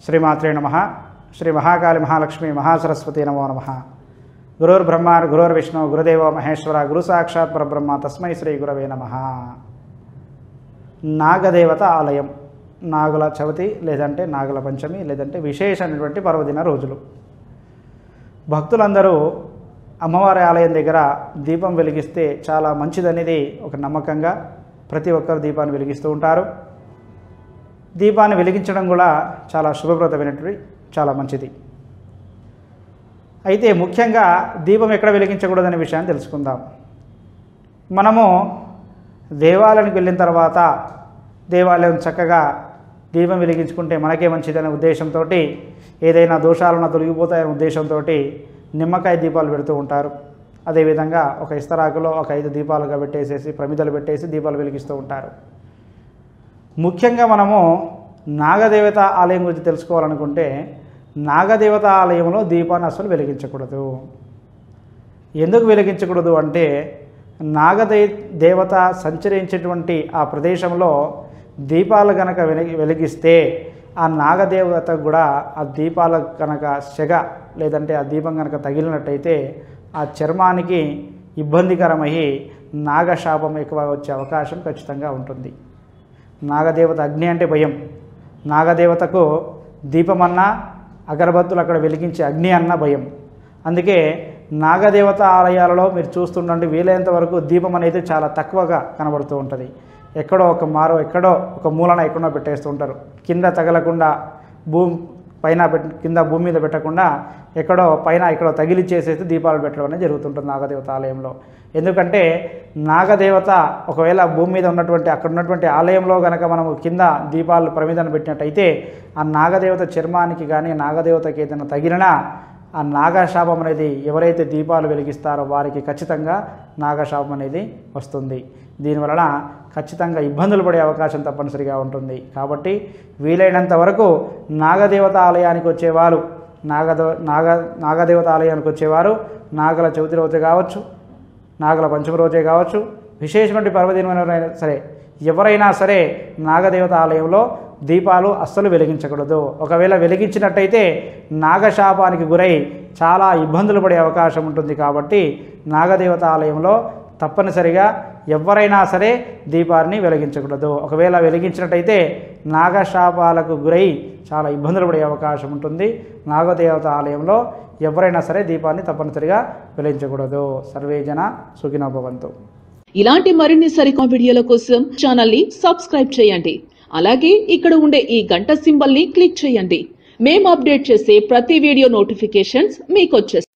శ్రీమాత్రే నమ శ్రీ మహాకాళి మహాలక్ష్మి మహాసరస్వతి నమో నమ గురుర్బ్రహ్మ గురుర్విష్ణు గురుదేవ మహేశ్వర గురు సాక్షాత్ పరబ్రహ్మ తస్మై శ్రీ గురవే నమ నాగదేవత ఆలయం నాగుల చవితి లేదంటే నాగుల పంచమి లేదంటే విశేషమైనటువంటి పర్వదిన రోజులు భక్తులందరూ అమ్మవారి ఆలయం దగ్గర దీపం వెలిగిస్తే చాలా మంచిదనేది ఒక నమ్మకంగా ప్రతి ఒక్కరు దీపాన్ని వెలిగిస్తూ ఉంటారు దీపాన్ని వెలిగించడం కూడా చాలా శుభప్రదమైనటువంటి చాలా మంచిది అయితే ముఖ్యంగా దీపం ఎక్కడ వెలిగించకూడదనే విషయాన్ని తెలుసుకుందాం మనము దేవాలయానికి వెళ్ళిన తర్వాత దేవాలయం చక్కగా దీపం వెలిగించుకుంటే మనకే మంచిదనే ఉద్దేశంతో ఏదైనా దోషాలను తొలగిపోతాయనే ఉద్దేశంతో నిమ్మకాయ దీపాలు పెడుతూ ఉంటారు అదేవిధంగా ఒక ఇస్తరాకులో ఒక ఐదు దీపాలుగా పెట్టేసేసి ప్రమిదలు పెట్టేసి దీపాలు వెలిగిస్తూ ఉంటారు ముఖ్యంగా మనము నాగదేవత ఆలయం గురించి తెలుసుకోవాలనుకుంటే నాగదేవత ఆలయంలో దీపాన్ని అసలు వెలిగించకూడదు ఎందుకు వెలిగించకూడదు అంటే నాగదే దేవత సంచరించేటువంటి ఆ ప్రదేశంలో దీపాలు కనుక వెలిగి వెలిగిస్తే ఆ నాగదేవత కూడా ఆ దీపాల కనుక సెగ లేదంటే ఆ దీపం కనుక తగిలినట్టయితే ఆ చర్మానికి ఇబ్బందికరమయ్యి నాగశాపం ఎక్కువ వచ్చే అవకాశం ఖచ్చితంగా ఉంటుంది నాగదేవత అగ్ని అంటే భయం నాగదేవతకు దీపమన్నా అగరబత్తులు అక్కడ వెలిగించే అగ్ని అన్న భయం అందుకే నాగదేవత ఆలయాలలో మీరు చూస్తుండండి వీలైనంత వరకు దీపం అనేది చాలా తక్కువగా కనబడుతూ ఉంటుంది ఎక్కడో ఒక మారో ఎక్కడో ఒక మూలన ఎక్కడో పెట్టేస్తూ ఉంటారు కింద తగలకుండా భూమి పైన పెట్ కింద భూమి మీద పెట్టకుండా ఎక్కడో పైన ఎక్కడో తగిలిచ్చేసేసి దీపాలు పెట్టడం అనేది జరుగుతుంటుంది నాగదేవత ఆలయంలో ఎందుకంటే నాగదేవత ఒకవేళ భూమి మీద ఉన్నటువంటి అక్కడ ఉన్నటువంటి ఆలయంలో కనుక మనము కింద దీపాలు ప్రమిదను పెట్టినట్టయితే ఆ నాగదేవత చర్మానికి కానీ నాగదేవతకి ఏదైనా తగిలినా ఆ నాగశాపం అనేది ఎవరైతే దీపాలు వెలిగిస్తారో వారికి ఖచ్చితంగా నాగశాపం అనేది వస్తుంది దీనివలన ఖచ్చితంగా ఇబ్బందులు పడే అవకాశం తప్పనిసరిగా ఉంటుంది కాబట్టి వీలైనంత వరకు నాగదేవత ఆలయానికి వచ్చేవారు నాగదో నాగ నాగదేవత ఆలయానికి వచ్చేవారు నాగల చవితి రోజే కావచ్చు నాగల పంచమి రోజే కావచ్చు విశేషమైన పర్వదినమైన సరే ఎవరైనా సరే నాగదేవత ఆలయంలో దీపాలు అస్సలు వెలిగించకూడదు ఒకవేళ వెలిగించినట్టయితే నాగశాపానికి గురై చాలా ఇబ్బందులు పడే అవకాశం ఉంటుంది కాబట్టి నాగదేవత ఆలయంలో తప్పనిసరిగా ఎవరైనా సరే దీపాన్ని వెలిగించకూడదు ఒకవేళ వెలిగించినట్టయితే నాగశాపాలకు గురై చాలా ఇబ్బందులు పడే అవకాశం ఉంటుంది నాగదేవత ఆలయంలో ఎవరైనా సరే దీపాన్ని తప్పనిసరిగా వెలిగించకూడదు సర్వే జన సుఖినో భవంతు ఇలాంటి మరిన్ని సరికొత్త వీడియోల కోసం ఛానల్ ని సబ్స్క్రైబ్ చేయండి అలాగే ఇక్కడ ఉండే ఈ గంట సింబల్ ని క్లిక్ చేయండి మేము అప్డేట్ చేసే ప్రతి వీడియో నోటిఫికేషన్స్ మీకు